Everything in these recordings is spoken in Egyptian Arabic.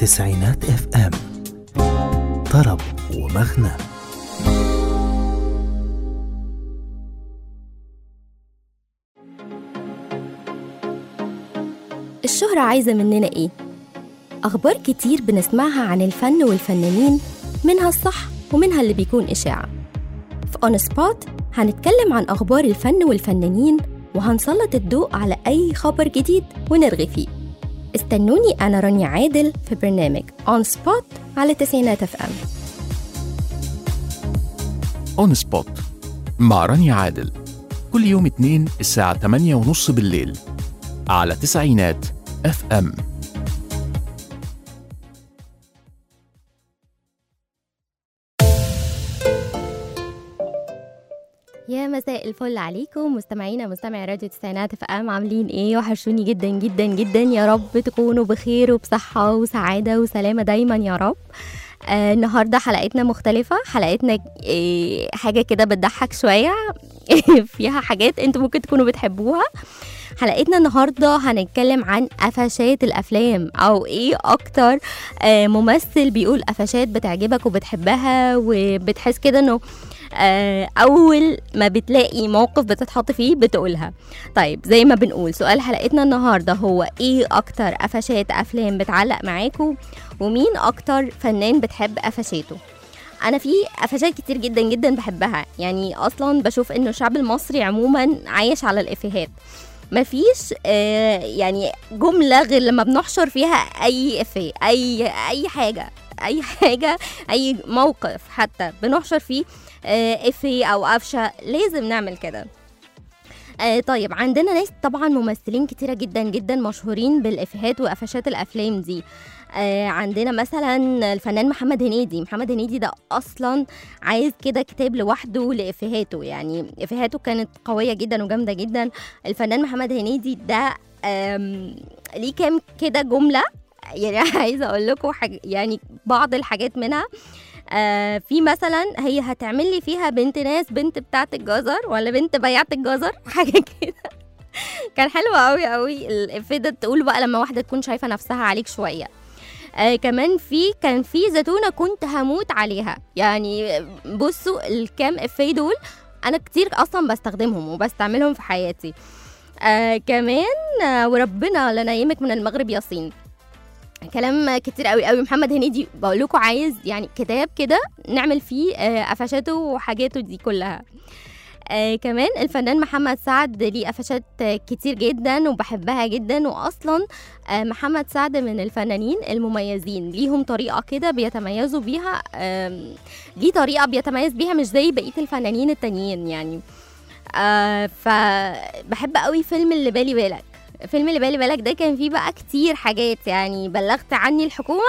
تسعينات اف ام طرب ومغنى الشهرة عايزة مننا إيه؟ أخبار كتير بنسمعها عن الفن والفنانين منها الصح ومنها اللي بيكون إشاعة في أون سبوت هنتكلم عن أخبار الفن والفنانين وهنسلط الضوء على أي خبر جديد ونرغي فيه استنوني أنا رانيا عادل في برنامج أون سبوت على تسعينات اف ام اون سبوت مع رانيا عادل كل يوم اثنين الساعة 8 ونص بالليل على تسعينات اف ام يا مساء الفل عليكم مستمعينا مستمعي راديو تسعينات اف ام عاملين ايه وحشوني جدا جدا جدا يا رب تكونوا بخير وبصحة وسعادة وسلامة دايما يا رب آه النهارده حلقتنا مختلفة حلقتنا إيه حاجة كده بتضحك شوية فيها حاجات انتوا ممكن تكونوا بتحبوها حلقتنا النهارده هنتكلم عن قفشات الافلام او ايه اكتر آه ممثل بيقول قفشات بتعجبك وبتحبها وبتحس كده انه آه، اول ما بتلاقي موقف بتتحط فيه بتقولها طيب زي ما بنقول سؤال حلقتنا النهارده هو ايه اكتر قفشات افلام بتعلق معاكم ومين اكتر فنان بتحب قفشاته انا في قفشات كتير جدا جدا بحبها يعني اصلا بشوف انه الشعب المصري عموما عايش على الافيهات مفيش آه يعني جمله غير لما بنحشر فيها اي افيه اي اي حاجه اي حاجه اي موقف حتى بنحشر فيه آه، افيه او قفشه لازم نعمل كده آه طيب عندنا ناس طبعا ممثلين كتيرة جدا جدا مشهورين بالإفيهات وقفشات الأفلام دي آه عندنا مثلا الفنان محمد هنيدي محمد هنيدي ده أصلا عايز كده كتاب لوحده لإفيهاته يعني إفيهاته كانت قوية جدا وجامدة جدا الفنان محمد هنيدي ده آم، ليه كام كده جملة يعني عايزة أقول لكم حاج... يعني بعض الحاجات منها آه في مثلا هي هتعمل لي فيها بنت ناس بنت بتاعه الجزر ولا بنت بياعه الجزر حاجه كده كان حلو قوي قوي الافيه ده تقول بقى لما واحده تكون شايفه نفسها عليك شويه آه كمان في كان في زيتونه كنت هموت عليها يعني بصوا الكام افيه دول انا كتير اصلا بستخدمهم وبستعملهم في حياتي آه كمان آه وربنا لا نايمك من المغرب يا صين كلام كتير قوي قوي محمد هنيدي بقول لكم عايز يعني كتاب كده نعمل فيه آه، قفشاته وحاجاته دي كلها آه كمان الفنان محمد سعد ليه قفشات آه، كتير جدا وبحبها جدا واصلا آه محمد سعد من الفنانين المميزين ليهم طريقه كده بيتميزوا بيها آم، ليه طريقه بيتميز بيها مش زي بقيه الفنانين التانيين يعني آه فبحب قوي فيلم اللي بالي بالك فيلم اللي بالي بالك ده كان فيه بقى كتير حاجات يعني بلغت عني الحكومة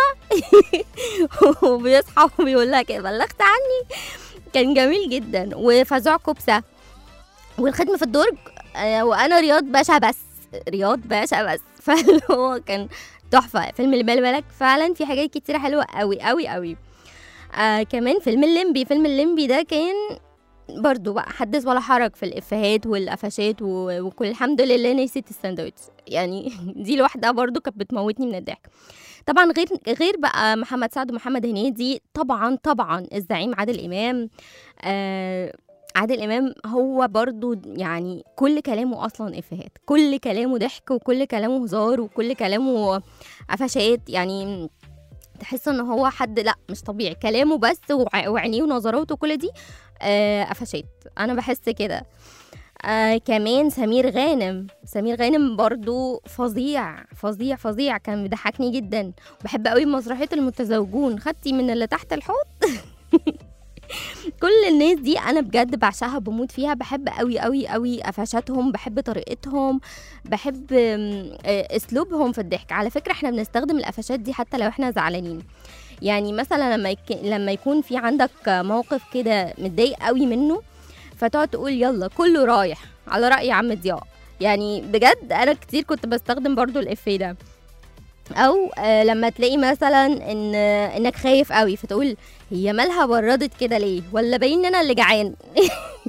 وبيصحى وبيقول لك بلغت عني كان جميل جدا وفزوع كبسة والخدمة في الدرج آه، وأنا رياض باشا بس رياض باشا بس فاللي هو كان تحفة فيلم اللي بالي بالك فعلا في حاجات كتيرة حلوة قوي قوي قوي آه كمان فيلم الليمبي فيلم الليمبي ده كان برضو بقى حدث ولا حرج في الافيهات والقفشات و- وكل الحمد لله نسيت الساندوتش يعني دي لوحدها برضو كانت بتموتني من الضحك طبعا غير غير بقى محمد سعد ومحمد هنيدي طبعا طبعا الزعيم عادل امام آه عادل امام هو برضو يعني كل كلامه اصلا افيهات كل كلامه ضحك وكل كلامه هزار وكل كلامه قفشات يعني تحس ان هو حد لا مش طبيعي كلامه بس وع- وعينيه ونظراته وكل دي آه، قفشات انا بحس كده آه كمان سمير غانم سمير غانم برضو فظيع فظيع فظيع كان بيضحكني جدا بحب قوي مسرحيه المتزوجون خدتي من اللي تحت الحوض كل الناس دي انا بجد بعشقها بموت فيها بحب قوي قوي قوي قفشاتهم بحب طريقتهم بحب آم، آه، اسلوبهم في الضحك على فكره احنا بنستخدم القفشات دي حتى لو احنا زعلانين يعني مثلا لما يك... لما يكون في عندك موقف كده متضايق قوي منه فتقعد تقول يلا كله رايح على رأي عم ضياء يعني بجد انا كتير كنت بستخدم برضو الافيه ده او آه لما تلاقي مثلا ان آه انك خايف قوي فتقول هي مالها بردت كده ليه ولا باين ان انا اللي جعان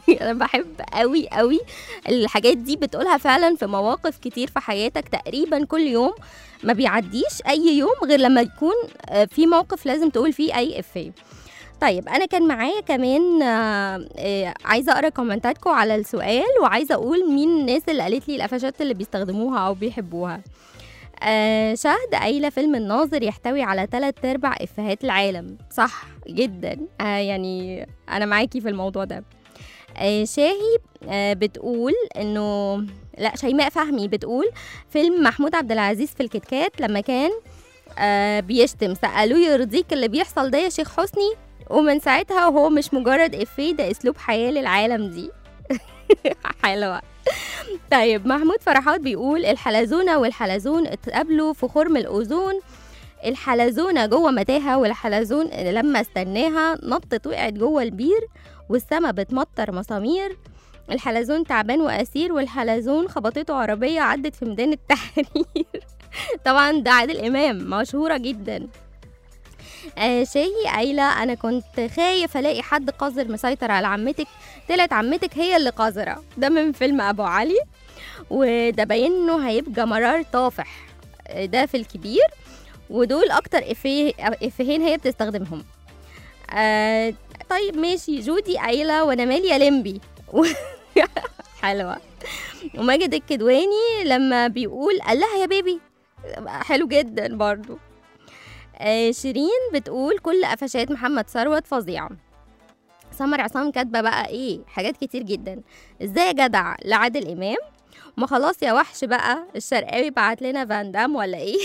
انا بحب قوي قوي الحاجات دي بتقولها فعلا في مواقف كتير في حياتك تقريبا كل يوم ما بيعديش اي يوم غير لما يكون آه، في موقف لازم تقول فيه اي افيه طيب انا كان معايا كمان آه، آه، عايزه اقرا كومنتاتكم على السؤال وعايزه اقول مين الناس اللي قالت لي القفشات اللي بيستخدموها او بيحبوها آه شهد قايله فيلم الناظر يحتوي على ثلاث ارباع افيهات العالم صح جدا آه يعني انا معاكي في الموضوع ده آه شاهي آه بتقول انه لا شيماء فهمي بتقول فيلم محمود عبد العزيز في الكتكات لما كان آه بيشتم سألوه يرضيك اللي بيحصل ده يا شيخ حسني ومن ساعتها وهو مش مجرد إفيه ده أسلوب حياة للعالم دي حلوة طيب محمود فرحات بيقول الحلزونة والحلزون اتقابلوا في خرم الأوزون الحلزونة جوه متاهة والحلزون لما استناها نطت وقعت جوه البير والسما بتمطر مسامير الحلزون تعبان وأسير والحلزون خبطته عربية عدت في ميدان التحرير طبعا ده عادل إمام مشهورة جدا آه شاهي قايلة أنا كنت خايف ألاقي حد قذر مسيطر على عمتك طلعت عمتك هي اللي قذرة ده من فيلم أبو علي وده باين إنه هيبقى مرار طافح آه، ده في الكبير ودول أكتر إفيه إفيهين هي بتستخدمهم آه طيب ماشي جودي قايلة وأنا مالي يا لمبي حلوة وماجد الكدواني لما بيقول قال لها يا بيبي حلو جدا برضو آه شيرين بتقول كل قفشات محمد ثروت فظيعة سمر عصام كاتبة بقى ايه حاجات كتير جدا ازاي يا جدع لعادل امام ما خلاص يا وحش بقى الشرقاوي بعت لنا فان دام ولا ايه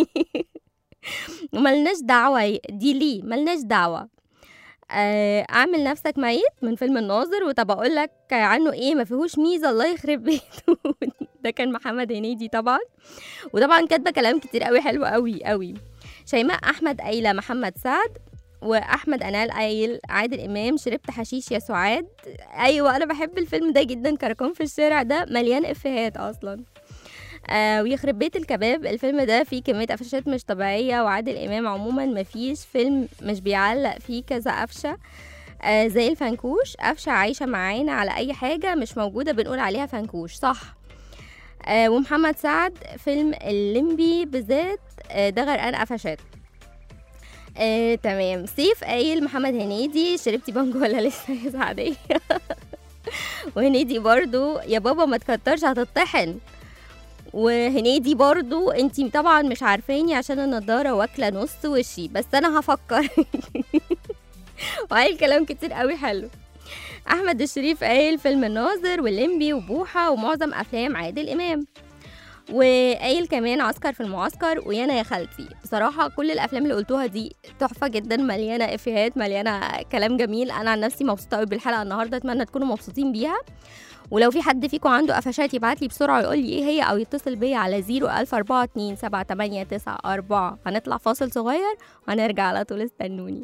ملناش دعوة دي ليه ملناش دعوة آه، اعمل نفسك ميت من فيلم الناظر وطب اقول لك عنه ايه ما فيهوش ميزه الله يخرب بيته ده كان محمد هنيدي طبعا وطبعا كاتبه كلام كتير قوي حلو قوي قوي شيماء احمد قايله محمد سعد واحمد انال قايل عادل امام شربت حشيش يا سعاد ايوه انا بحب الفيلم ده جدا كراكون في الشارع ده مليان افيهات اصلا آه ويخرب بيت الكباب الفيلم ده فيه كمية قفشات مش طبيعية وعادل إمام عموما مفيش فيلم مش بيعلق فيه كذا قفشة آه زي الفنكوش قفشة عايشة معانا على أي حاجة مش موجودة بنقول عليها فنكوش صح آه ومحمد سعد فيلم الليمبي بالذات آه ده غرقان قفشات آه تمام سيف قايل محمد هنيدي شربتي بانجو ولا لسه يا سعدية وهنيدي برضو يا بابا ما تكترش هتطحن وهنيدي برضو انتي طبعا مش عارفاني عشان النضارة واكلة نص وشي بس انا هفكر وقايل كلام كتير قوي حلو احمد الشريف قايل فيلم الناظر والليمبي وبوحة ومعظم افلام عادل امام وقايل كمان عسكر في المعسكر ويانا يا خالتي بصراحة كل الأفلام اللي قلتوها دي تحفة جدا مليانة إفيهات مليانة كلام جميل أنا عن نفسي مبسوطة قوي بالحلقة النهاردة أتمنى تكونوا مبسوطين بيها ولو في حد فيكم عنده قفشات يبعت لي بسرعة يقول لي إيه هي أو يتصل بيا على 014278894 هنطلع فاصل صغير وهنرجع على طول استنوني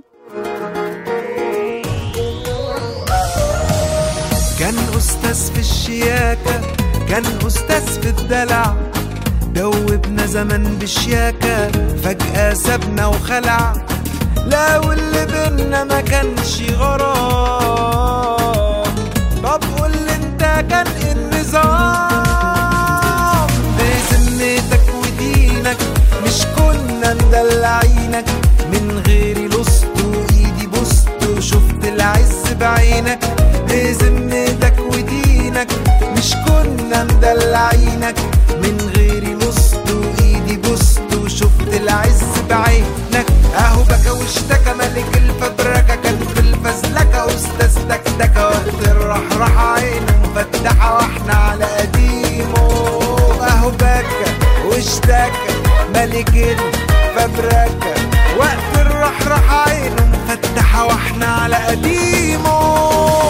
كان أستاذ في الشياكة كان أستاذ في الدلع دوبنا زمن بشياكة فجأة سابنا وخلع لا واللي بينا ما كانش غرام طب قول لي انت كان إيه النظام بذمتك ودينك مش كنا مدلعينك من غيري لصت وايدي بوست وشفت العز بعينك بذمتك ودينك مش كنا مدلعينك من غيري لصت وايدي بوست وشفت العز بعينك اهو بكى واشتكى ملك الفبركه كان في الفزلكه استاذ دكدكه وقت الرحرح عينه مفتحه واحنا على قديمه اهو بكى واشتكى ملك الفبركه وقت الرحرح عينه مفتحه واحنا على قديمه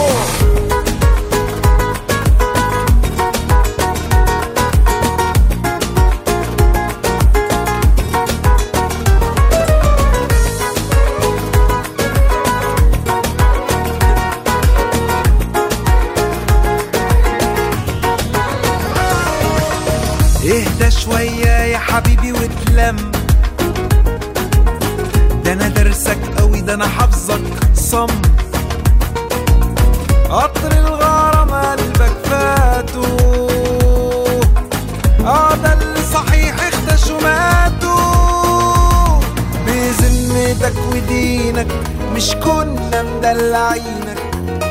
اهدى شوية يا حبيبي واتلم ده انا درسك قوي ده انا حافظك صم قطر الغرام قلبك فاتوا اه ده اللي صحيح اختشوا ماتوا بذمتك ودينك مش كنا مدلعينك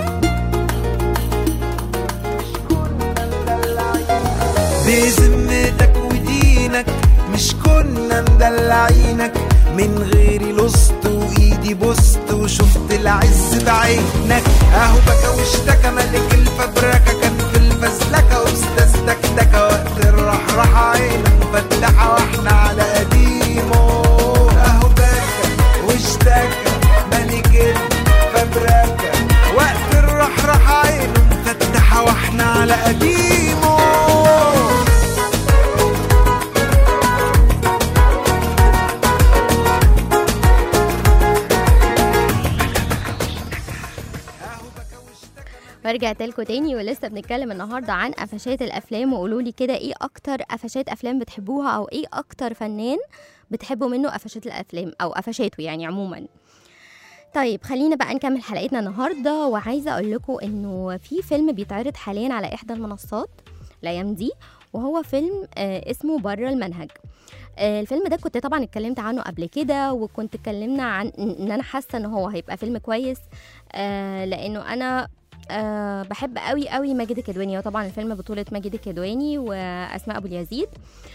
بذمتك ودينك مش كنا مدلعينك من غيري لصت وايدي بوست وشفت العز بعينك اهو بكى واشتكى ملك الفبركه كان في الفزلكه واستاذ دكدكه وقت الرحرحه عينك مفتحه واحنا على قديمه اهو بكى واشتكى ملك الفبركه وقت الرحرحه عينه مفتحه واحنا على قديمه ورجعت لكم تاني ولسه بنتكلم النهارده عن قفشات الافلام وقولوا لي كده ايه اكتر قفشات افلام بتحبوها او ايه اكتر فنان بتحبوا منه قفشات الافلام او قفشاته يعني عموما طيب خلينا بقى نكمل حلقتنا النهارده وعايزه اقول لكم انه في فيلم بيتعرض حاليا على احدى المنصات الايام دي وهو فيلم آه اسمه بره المنهج آه الفيلم ده كنت طبعا اتكلمت عنه قبل كده وكنت اتكلمنا عن ان انا حاسه ان هو هيبقى فيلم كويس آه لانه انا أه بحب قوي قوي ماجد الكدواني وطبعا الفيلم بطولة ماجد الكدواني وأسماء أبو اليزيد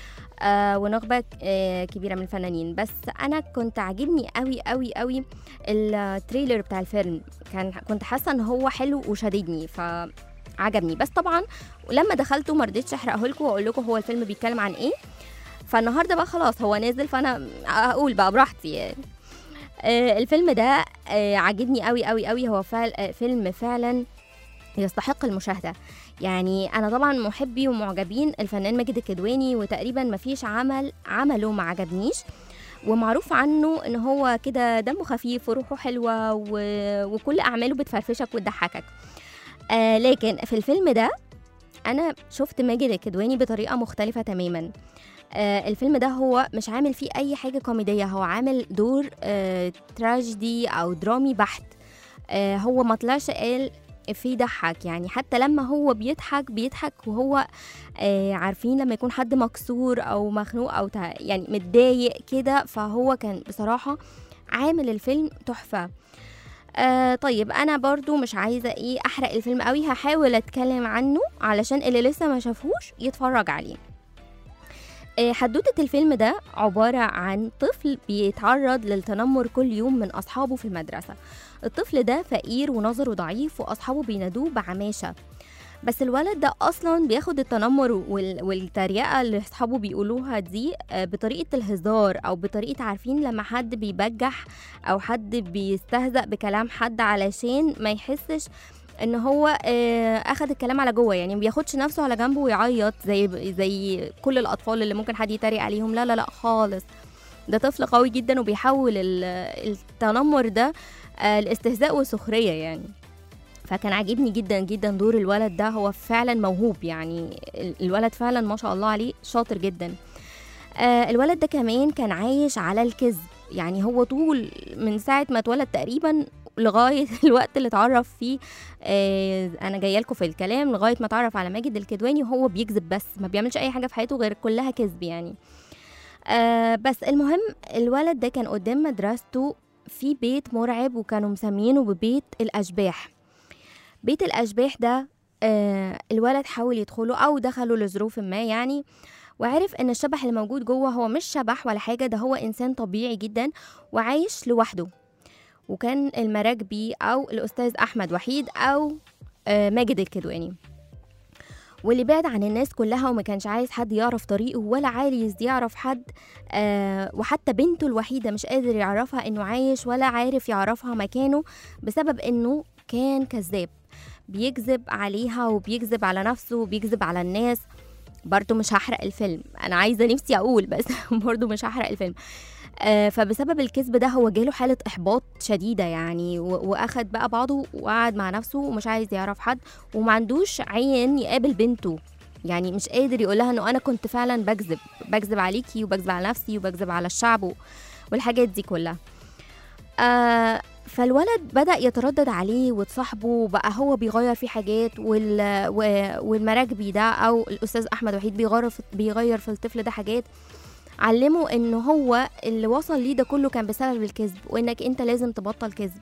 أه ونخبة أه كبيرة من الفنانين بس أنا كنت عاجبني قوي قوي قوي التريلر بتاع الفيلم كان كنت حاسة إن هو حلو وشددني فعجبني بس طبعا لما دخلته ما رضيتش أحرقه لكم وأقول لكم هو الفيلم بيتكلم عن إيه فالنهارده بقى خلاص هو نازل فأنا أقول بقى براحتي يعني. آه الفيلم ده آه عاجبني قوي قوي قوي هو فعل آه فيلم فعلا يستحق المشاهده يعني انا طبعا محبي ومعجبين الفنان ماجد الكدواني وتقريبا مفيش عمل عمله ما عجبنيش ومعروف عنه ان هو كده دمه خفيف وروحه حلوه و... وكل اعماله بتفرفشك وتضحكك آه لكن في الفيلم ده انا شفت ماجد الكدواني بطريقه مختلفه تماما آه الفيلم ده هو مش عامل فيه اي حاجه كوميديه هو عامل دور آه تراجيدي او درامي بحت آه هو ما طلعش قال في ضحك يعني حتى لما هو بيضحك بيضحك وهو آه عارفين لما يكون حد مكسور او مخنوق او تع... يعني متضايق كده فهو كان بصراحه عامل الفيلم تحفه آه طيب انا برضو مش عايزه ايه احرق الفيلم قوي هحاول اتكلم عنه علشان اللي لسه ما شافوش يتفرج عليه آه حدوتة الفيلم ده عبارة عن طفل بيتعرض للتنمر كل يوم من أصحابه في المدرسة الطفل ده فقير ونظره ضعيف وأصحابه بينادوه بعماشة بس الولد ده اصلا بياخد التنمر وال- والتريقه اللي اصحابه بيقولوها دي آه، بطريقه الهزار او بطريقه عارفين لما حد بيبجح او حد بيستهزأ بكلام حد علشان ما يحسش ان هو آه، اخد الكلام على جوه يعني ما بياخدش نفسه على جنبه ويعيط زي زي كل الاطفال اللي ممكن حد يتريق عليهم لا لا لا خالص ده طفل قوي جدا وبيحول ال- التنمر ده آه، لاستهزاء وسخريه يعني فكان عاجبني جدا جدا دور الولد ده هو فعلا موهوب يعني ال- الولد فعلا ما شاء الله عليه شاطر جدا آه الولد ده كمان كان عايش على الكذب يعني هو طول من ساعة ما اتولد تقريبا لغاية الوقت اللي اتعرف فيه آه أنا جاية لكم في الكلام لغاية ما اتعرف على ماجد الكدواني وهو بيكذب بس ما بيعملش أي حاجة في حياته غير كلها كذب يعني آه بس المهم الولد ده كان قدام مدرسته في بيت مرعب وكانوا مسمينه ببيت الأشباح بيت الأشباح ده آه الولد حاول يدخله أو دخله لظروف ما يعني وعرف ان الشبح اللي موجود جوه هو مش شبح ولا حاجه ده هو انسان طبيعي جدا وعايش لوحده وكان المراكبي او الاستاذ احمد وحيد او آه، ماجد الكدواني واللي بعد عن الناس كلها وما كانش عايز حد يعرف طريقه ولا عايز يعرف حد آه وحتى بنته الوحيده مش قادر يعرفها انه عايش ولا عارف يعرفها مكانه بسبب انه كان كذاب بيكذب عليها وبيكذب على نفسه وبيكذب على الناس برضو مش هحرق الفيلم انا عايزه نفسي اقول بس برضو مش هحرق الفيلم آه فبسبب الكذب ده هو جاله حاله احباط شديده يعني و- واخد بقى بعضه وقعد مع نفسه ومش عايز يعرف حد وما عندوش عين يقابل بنته يعني مش قادر يقول لها انه انا كنت فعلا بكذب بكذب عليكي وبكذب على نفسي وبكذب على الشعب و- والحاجات دي كلها آه فالولد بدأ يتردد عليه وتصاحبه وبقى هو بيغير فيه حاجات وال... و- والمراكبي ده أو الأستاذ أحمد وحيد بيغير في... بيغير في الطفل ده حاجات علمه إن هو اللي وصل ليه ده كله كان بسبب الكذب وإنك أنت لازم تبطل كذب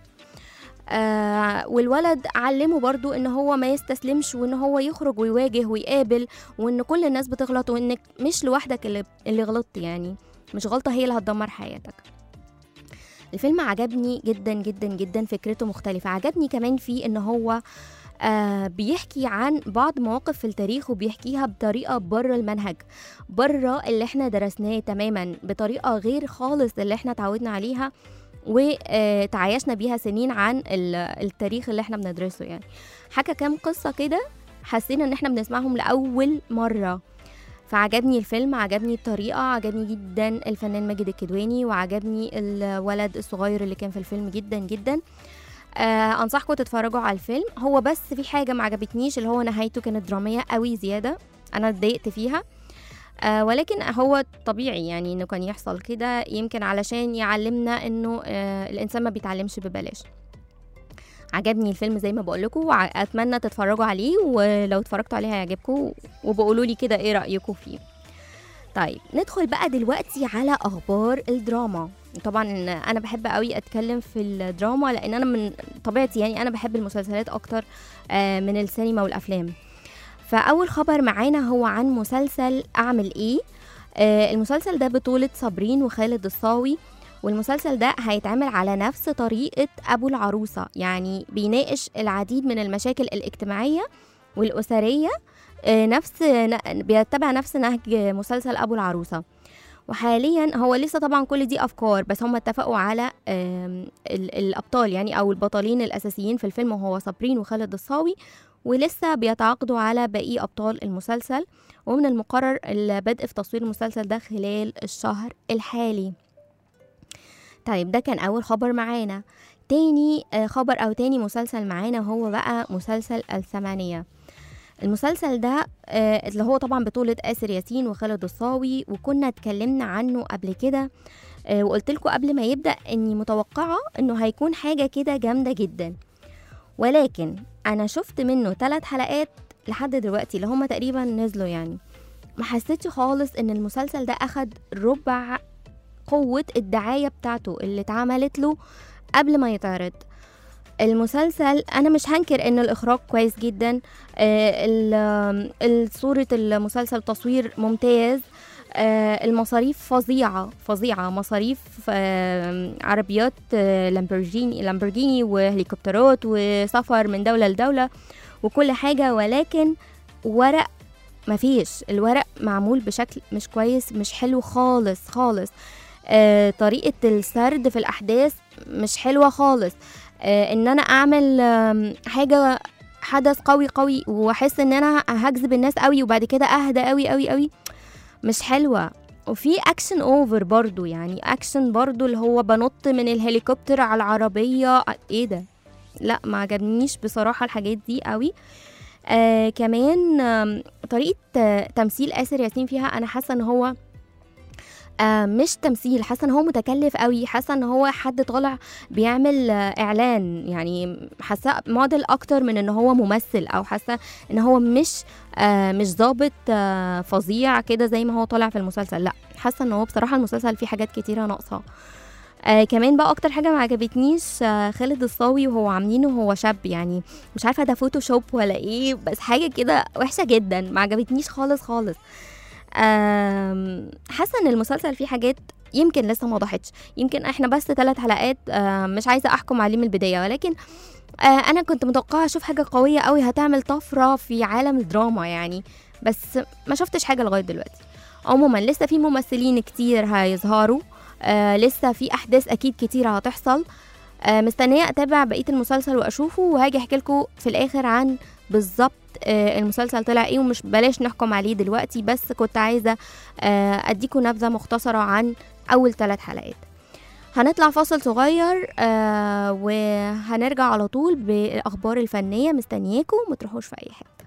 آه والولد علمه برضو ان هو ما يستسلمش وان هو يخرج ويواجه ويقابل وان كل الناس بتغلط وانك مش لوحدك اللي, اللي غلطت يعني مش غلطة هي اللي هتدمر حياتك الفيلم عجبني جدا جدا جدا فكرته مختلفة عجبني كمان فيه ان هو آه بيحكي عن بعض مواقف في التاريخ وبيحكيها بطريقة بره المنهج بره اللي احنا درسناه تماما بطريقة غير خالص اللي احنا اتعودنا عليها وتعايشنا بيها سنين عن ال- التاريخ اللي احنا بندرسه يعني حكى كام قصة كده حسينا ان احنا بنسمعهم لأول مرة فعجبني الفيلم عجبني الطريقة عجبني جدا الفنان ماجد الكدواني وعجبني الولد الصغير اللي كان في الفيلم جدا جدا آه انصحكم تتفرجوا على الفيلم هو بس في حاجة ما عجبتنيش اللي هو نهايته كانت درامية قوي زيادة انا اتضايقت فيها آه ولكن هو طبيعي يعني انه كان يحصل كده يمكن علشان يعلمنا انه آه الانسان ما بيتعلمش ببلاش عجبني الفيلم زي ما بقول لكم واتمنى تتفرجوا عليه ولو اتفرجتوا عليه هيعجبكم وبقولوا لي كده ايه رايكم فيه طيب ندخل بقى دلوقتي على اخبار الدراما طبعا انا بحب قوي اتكلم في الدراما لان انا من طبيعتي يعني انا بحب المسلسلات اكتر آه، من السينما والافلام فاول خبر معانا هو عن مسلسل اعمل ايه آه، المسلسل ده بطولة صابرين وخالد الصاوي والمسلسل ده هيتعمل على نفس طريقة أبو العروسة يعني بيناقش العديد من المشاكل الاجتماعية والأسرية آه، نفس ن- بيتبع نفس نهج مسلسل أبو العروسة وحاليا هو لسه طبعا كل دي أفكار بس هم اتفقوا على آم، ال- الأبطال يعني أو البطلين الأساسيين في الفيلم وهو صابرين وخالد الصاوي ولسه بيتعاقدوا على باقي أبطال المسلسل ومن المقرر البدء في تصوير المسلسل ده خلال الشهر الحالي طيب ده كان أول خبر معانا تاني آه، خبر أو تاني مسلسل معانا هو بقى مسلسل الثمانية المسلسل ده آه، اللي هو طبعا بطولة آسر ياسين وخالد الصاوي وكنا اتكلمنا عنه قبل كده آه، وقلت لكم قبل ما يبدأ اني متوقعة انه هيكون حاجة كده جامدة جدا ولكن انا شفت منه ثلاث حلقات لحد دلوقتي اللي هما تقريبا نزلوا يعني ما حسيتش خالص ان المسلسل ده اخد ربع قوة الدعاية بتاعته اللي اتعملت له قبل ما يتعرض المسلسل انا مش هنكر ان الاخراج كويس جدا آه، ال- آم، ال- صورة المسلسل تصوير ممتاز آه، المصاريف فظيعة فظيعة مصاريف آم، عربيات آه، لامبورجيني لامبورجيني وهليكوبترات وسفر من دولة لدولة وكل حاجة ولكن ورق مفيش الورق معمول بشكل مش كويس مش حلو خالص خالص آه، طريقة السرد في الأحداث مش حلوة خالص آه، إن أنا أعمل آم، حاجة حدث قوي قوي واحس ان انا هجذب الناس قوي وبعد كده اهدى قوي قوي قوي مش حلوه وفي اكشن اوفر برضو يعني اكشن برضو اللي هو بنط من الهليكوبتر على العربيه ايه ده لا ما عجبنيش بصراحه الحاجات دي قوي آه كمان آم، طريقه آه، تمثيل اسر ياسين فيها انا حاسه ان هو آه مش تمثيل حاسه ان هو متكلف قوي حاسه ان هو حد طالع بيعمل آه اعلان يعني حاسه موديل اكتر من ان هو ممثل او حاسه ان هو مش آه مش ظابط آه فظيع كده زي ما هو طالع في المسلسل لا حاسه ان هو بصراحه المسلسل فيه حاجات كتيره ناقصه آه كمان بقى اكتر حاجه ما عجبتنيش آه خالد الصاوي وهو عاملينه وهو شاب يعني مش عارفه ده فوتوشوب ولا ايه بس حاجه كده وحشه جدا ما عجبتنيش خالص خالص آم، حاسه ان المسلسل فيه حاجات يمكن لسه ما وضحتش يمكن احنا بس ثلاث حلقات آه، مش عايزه احكم عليه من البدايه ولكن آه، انا كنت متوقعه اشوف حاجه قويه قوي هتعمل طفره في عالم الدراما يعني بس ما شفتش حاجه لغايه دلوقتي عموما لسه في ممثلين كتير هيظهروا آه لسه في احداث اكيد كتيره هتحصل آه مستنيه اتابع بقيه المسلسل واشوفه وهاجي احكي لكم في الاخر عن بالظبط آه المسلسل طلع ايه ومش بلاش نحكم عليه دلوقتي بس كنت عايزه آه اديكم نبذه مختصره عن اول ثلاث حلقات هنطلع فاصل صغير آه وهنرجع على طول بالاخبار الفنيه مستنياكم ما تروحوش في اي حته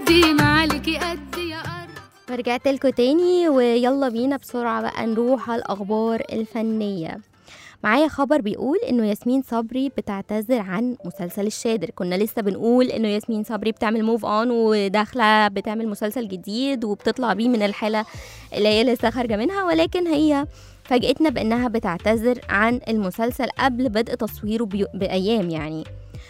قدي ما عليكي قدي يا أرض رجعت لكم تاني ويلا بينا بسرعة بقى نروح على الأخبار الفنية معايا خبر بيقول انه ياسمين صبري بتعتذر عن مسلسل الشادر كنا لسه بنقول انه ياسمين صبري بتعمل موف اون وداخله بتعمل مسلسل جديد وبتطلع بيه من الحاله اللي هي لسه خارجه منها ولكن هي فاجئتنا بانها بتعتذر عن المسلسل قبل بدء تصويره بيو- بايام يعني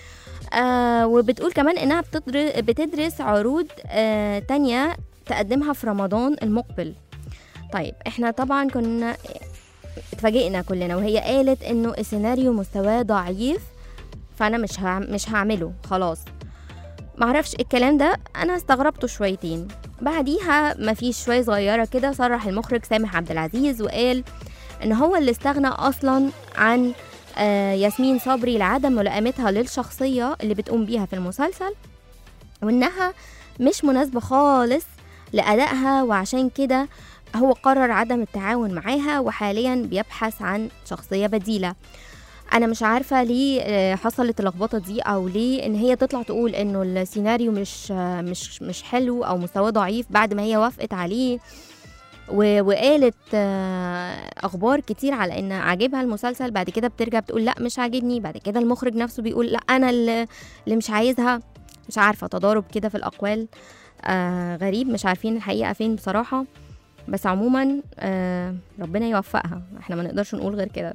آه وبتقول كمان انها بتدر- بتدرس عروض آه تانية تقدمها في رمضان المقبل طيب احنا طبعا كنا اتفاجئنا كلنا وهي قالت انه السيناريو مستواه ضعيف فانا مش هعم مش هعمله خلاص معرفش الكلام ده انا استغربته شويتين بعديها مفيش شوية صغيرة كده صرح المخرج سامح عبد العزيز وقال ان هو اللي استغنى اصلا عن آه، ياسمين صبري لعدم ملائمتها للشخصية اللي بتقوم بيها في المسلسل وانها مش مناسبة خالص لأدائها وعشان كده هو قرر عدم التعاون معاها وحاليا بيبحث عن شخصية بديلة انا مش عارفه ليه آه، حصلت اللخبطه دي او ليه ان هي تطلع تقول انه السيناريو مش آه، مش مش حلو او مستواه ضعيف بعد ما هي وافقت عليه و- وقالت آه، اخبار كتير على ان عاجبها المسلسل بعد كده بترجع بتقول لا مش عاجبني بعد كده المخرج نفسه بيقول لا انا اللي اللي مش عايزها مش عارفه تضارب كده في الاقوال آه غريب مش عارفين الحقيقه فين بصراحه بس عموما آه ربنا يوفقها احنا ما نقدرش نقول غير كده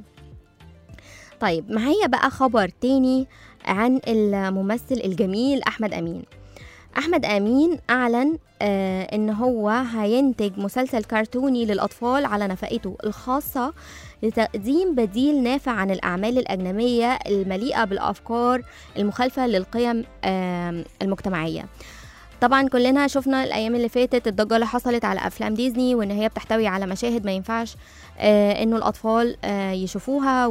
طيب معايا بقى خبر تاني عن الممثل الجميل احمد امين احمد امين اعلن آه ان هو هينتج مسلسل كرتوني للاطفال على نفقته الخاصه لتقديم بديل نافع عن الاعمال الاجنبيه المليئه بالافكار المخالفه للقيم آه المجتمعيه طبعا كلنا شفنا الايام اللي فاتت الضجه اللي حصلت على افلام ديزني وان هي بتحتوي على مشاهد ما ينفعش آه انه الاطفال آه يشوفوها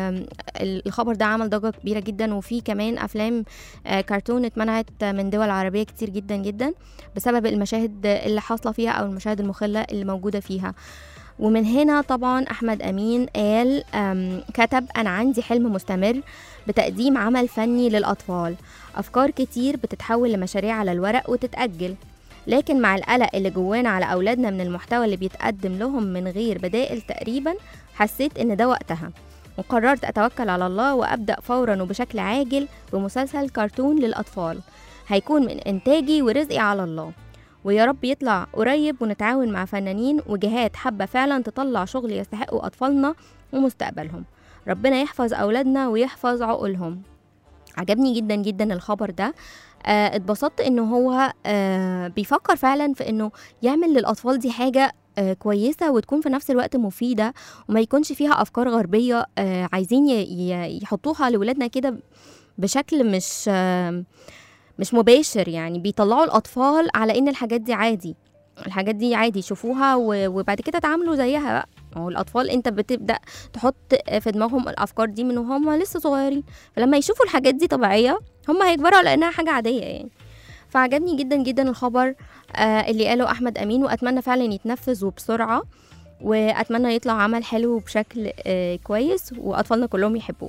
والخبر ده عمل ضجه كبيره جدا وفي كمان افلام آه كرتون اتمنعت من دول عربيه كتير جدا جدا بسبب المشاهد اللي حاصله فيها او المشاهد المخله اللي موجوده فيها ومن هنا طبعا احمد امين قال آم، كتب انا عندي حلم مستمر بتقديم عمل فني للاطفال افكار كتير بتتحول لمشاريع على الورق وتتاجل لكن مع القلق اللي جوانا على اولادنا من المحتوى اللي بيتقدم لهم من غير بدائل تقريبا حسيت ان ده وقتها وقررت اتوكل على الله وابدا فورا وبشكل عاجل بمسلسل كرتون للاطفال هيكون من انتاجي ورزقي على الله ويا رب يطلع قريب ونتعاون مع فنانين وجهات حابة فعلا تطلع شغل يستحقوا أطفالنا ومستقبلهم ربنا يحفظ أولادنا ويحفظ عقولهم عجبني جدا جدا الخبر ده آه، اتبسطت انه هو آه، بيفكر فعلا في انه يعمل للاطفال دي حاجه آه، كويسه وتكون في نفس الوقت مفيده وما يكونش فيها افكار غربيه آه، عايزين ي- ي- يحطوها لولادنا كده بشكل مش آه، مش مباشر يعني بيطلعوا الاطفال على ان الحاجات دي عادي الحاجات دي عادي يشوفوها و- وبعد كده تعاملوا زيها بقى هو الاطفال انت بتبدا تحط في دماغهم الافكار دي من وهم لسه صغيرين فلما يشوفوا الحاجات دي طبيعيه هم هيكبروا على انها حاجه عاديه يعني فعجبني جدا جدا الخبر آه اللي قاله احمد امين واتمنى فعلا يتنفذ وبسرعه واتمنى يطلع عمل حلو بشكل آه كويس واطفالنا كلهم يحبوه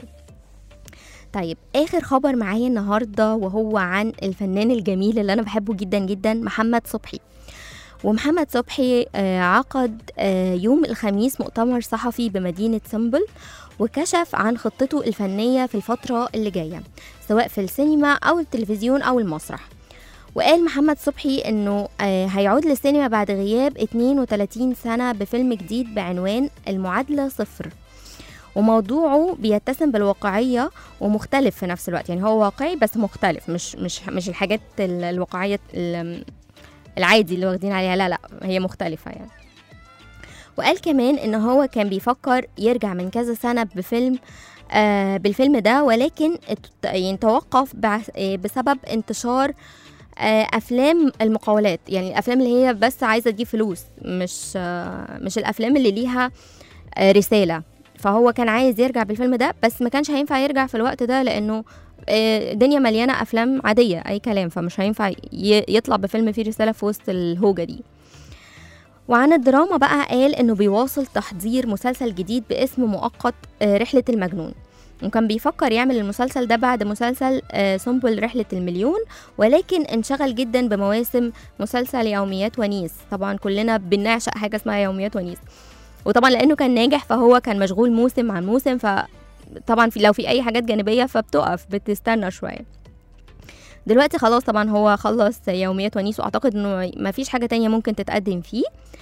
طيب اخر خبر معايا النهارده وهو عن الفنان الجميل اللي انا بحبه جدا جدا محمد صبحي ومحمد صبحي آه، عقد آه، يوم الخميس مؤتمر صحفي بمدينة سمبل وكشف عن خطته الفنية في الفترة اللي جاية سواء في السينما أو التلفزيون أو المسرح وقال محمد صبحي انه آه، هيعود للسينما بعد غياب 32 سنة بفيلم جديد بعنوان المعادلة صفر وموضوعه بيتسم بالواقعية ومختلف في نفس الوقت يعني هو واقعي بس مختلف مش مش مش الحاجات ال- الواقعية ال- العادي اللي واخدين عليها لا لا هي مختلفة يعني وقال كمان ان هو كان بيفكر يرجع من كذا سنة بفيلم آه بالفيلم ده ولكن ات- يعني توقف بع- آه، بسبب انتشار آه، افلام المقاولات يعني الافلام اللي هي بس عايزه تجيب فلوس مش آه، مش الافلام اللي ليها آه، رساله فهو كان عايز يرجع بالفيلم ده بس ما كانش هينفع يرجع في الوقت ده لانه آه، الدنيا مليانه افلام عاديه اي كلام فمش هينفع ي- يطلع بفيلم فيه رساله في وسط الهوجه دي وعن الدراما بقى قال انه بيواصل تحضير مسلسل جديد باسم مؤقت آه، رحله المجنون وكان بيفكر يعمل المسلسل ده بعد مسلسل آه، سنبل رحلة المليون ولكن انشغل جدا بمواسم مسلسل يوميات ونيس طبعا كلنا بنعشق حاجة اسمها يوميات ونيس وطبعا لأنه كان ناجح فهو كان مشغول موسم عن موسم فطبعا في لو في أي حاجات جانبية فبتقف بتستنى شوية دلوقتي خلاص طبعا هو خلص يوميات ونيس واعتقد انه مفيش حاجة تانية ممكن تتقدم فيه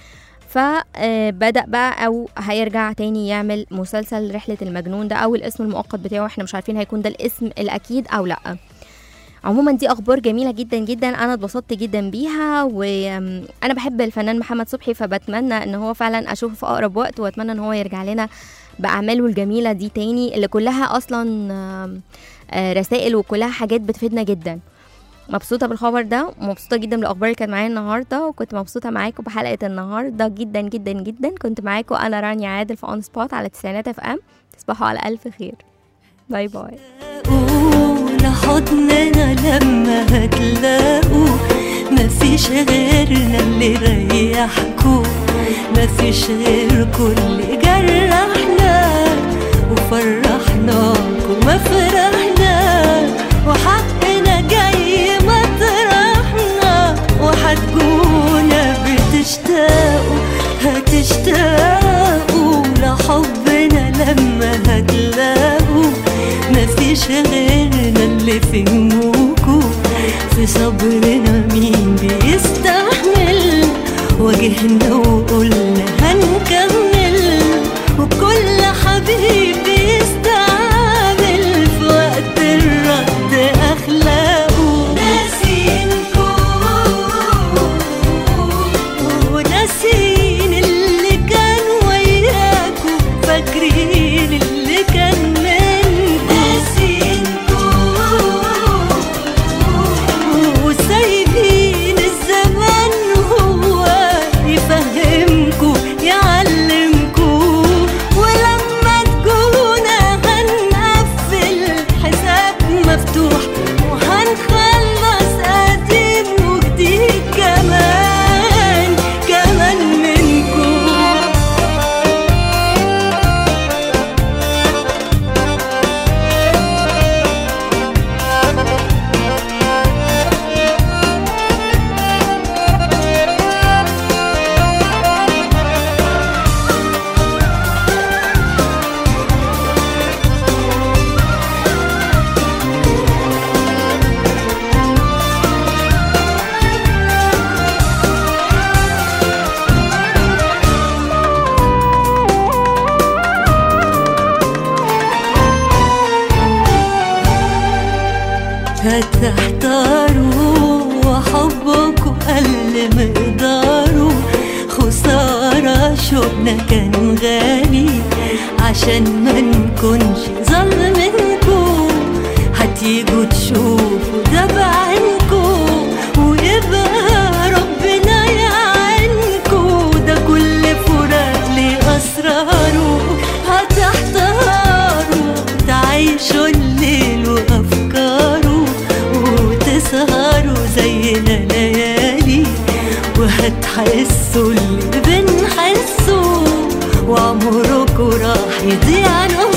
فبدأ بقى أو هيرجع تاني يعمل مسلسل رحلة المجنون ده أو الاسم المؤقت بتاعه احنا مش عارفين هيكون ده الاسم الأكيد أو لأ عموما دي أخبار جميلة جدا جدا أنا اتبسطت جدا بيها وأنا بحب الفنان محمد صبحي فبتمنى إن هو فعلا أشوفه في أقرب وقت وأتمنى إن هو يرجع لنا بأعماله الجميلة دي تاني اللي كلها أصلا آم، آه، رسائل وكلها حاجات بتفيدنا جدا مبسوطة بالخبر ده ومبسوطة جدا بالأخبار اللي كانت معايا النهاردة وكنت مبسوطة معاكم بحلقة النهاردة جدا جدا جدا كنت معاكم أنا رانيا عادل في أون سبوت على تسعينات اف ام تصبحوا على ألف خير باي باي قول حضننا لما هتلاقوا مفيش غيرنا اللي ريحكوا مفيش غيركوا اللي جرحنا وفرحناكوا ما فرحنا وحقنا جاي مطرحنا وهتجونا بتشتاقوا هتشتاقوا لحبنا لما هتلاقوا مفيش غيرنا اللي فهموكوا في صبرنا مين بيستحمل واجهنا وقلنا هنكمل وكل حبيب بيستعمل في وقت الرد أخلاقه ناسينكوا وناسين اللي كان وياكوا فاكرين اللي كان منكوا ناسينكوا وسايبين الزمان هو يفهمكوا يعلمكوا ولما تجونا هنقفل حساب مفتوح وهنخلص قديم وجديد كمان كمان منكم هتحتاروا وحبكوا قل مقداره خسارة شوقنا كان غالي عشان ما نكونش ظلمنكوا هتيجوا تشوفوا ده بعينكوا ويبقى ربنا يعينكوا ده كل فراق ليه أسراره هتحتاروا تعيشوا الليل وأفكاره وتسهروا زينا ليالي وهتحسوا اللي بنحسه وعمركوا راح يضيع نهار